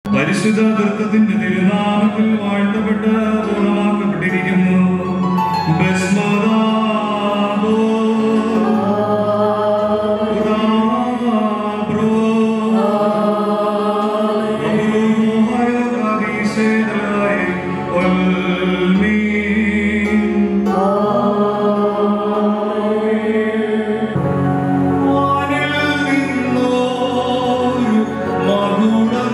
പരിശുദ്ധ ദൃത്തത്തിന്റെ തിരുനാമത്തിൽ വാഴ്ത്തപ്പെട്ട് പൂർണ്ണമാക്കപ്പെട്ടിരിക്കുന്നു ബസ്മദാബോ, ഉദാബ്രോ, അബ്രൂഹായ കദീശേദലായ ഒൽമീൻ. വാനിൽ നിന്നോരു മകുടം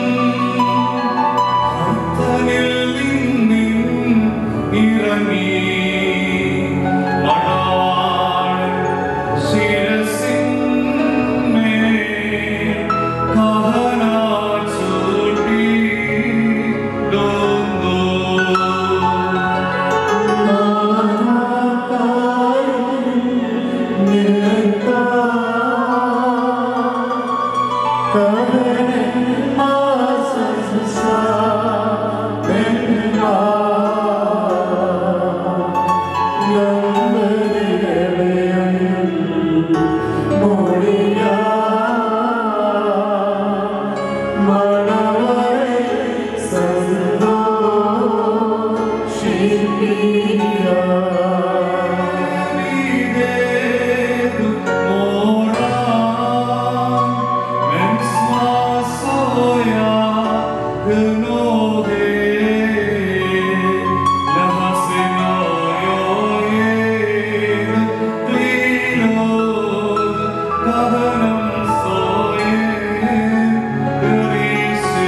കർത്തനിൽ നിന്നിൻ ഇറങ്ങി മണവാളൻ ശിരസിന്മേൽ കഹനാൽ ചൂട്ടിടുന്നു. Midetu moram, mensma soya gnode, lahasino yoyen trinod, kahanam soyen grise.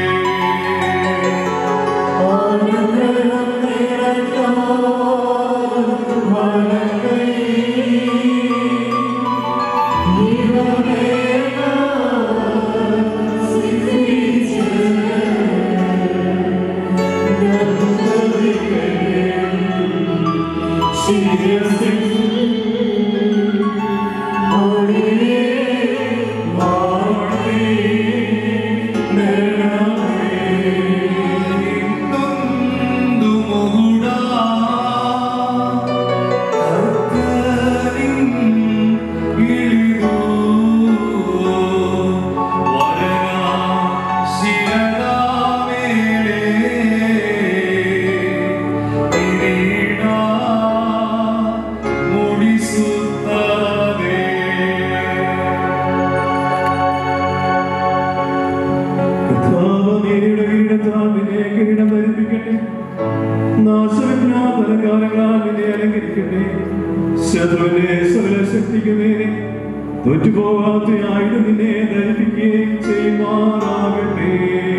നൊന്തു മുകുടാ കർത്തരിൻ ഇളിവോ വരനാ ശിരദാമേലേ തിരീടാ മുടിസുത്തവേ കർത്താവമേയുടെ കീഴത്താൽ നിന്നെ കിരീടം ധരിപ്പിക്കട്ടെ. നാശവിഘ്നാ പലകാലങ്ങളാൽ നിന്നെ അലങ്കരിക്കട്ടെ. ശത്രുവിന്റെ സകല ശക്തിക്കുമേലെ തോറ്റുപോകാത്ത ആയുധം നിന്നെ ധരിപ്പിക്കുകയും ചെയ്യുമാറാകട്ടെ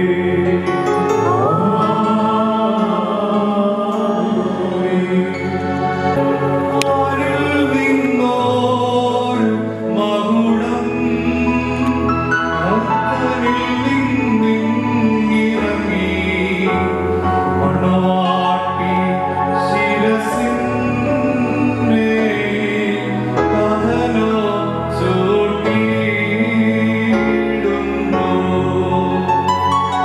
ആരിൽ നിന്നോരു മകുടം കർത്തനിൽ നിന്നിറങ്ങി മണവാട്ടി ശിരസിന്മേൽ കഥനോ ചൂട്ടിയിടുന്നു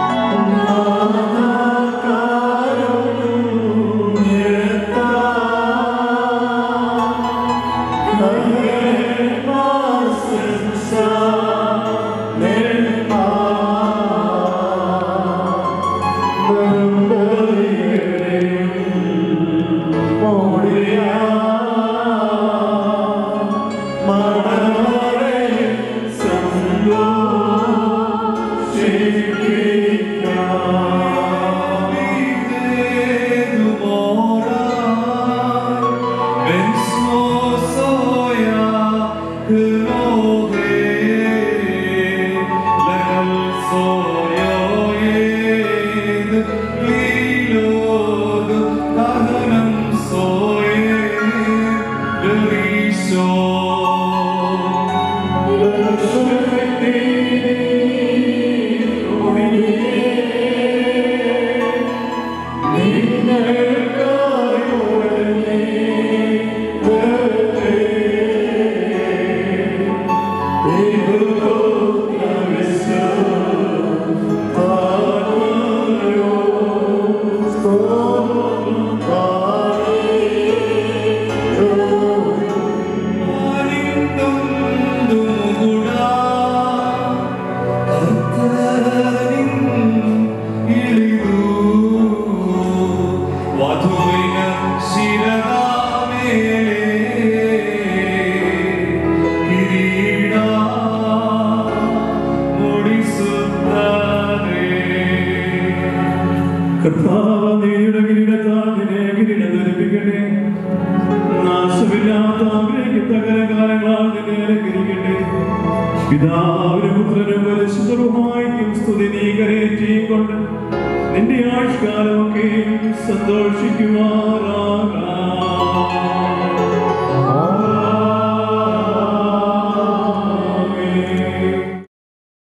കർത്താവ് നീയുടെ കിരീടത്താൽ നിന്നെ കിരീടം ധരിപ്പിക്കട്ടെ നാശമില്ലാത്ത ആഗ്രഹിക്കത്തകര കാലങ്ങളാൽ നിന്നെ അലങ്കരിക്കട്ടെ പിതാവിനും പുത്രനും പരിശുദ്ധവുമായിരിക്കും സ്തുതി നീ കരയേറ്റിയും കൊണ്ട് നിന്റെ ആയുഷ്കാലമൊക്കെ സന്തോഷിക്കുമാറാകാം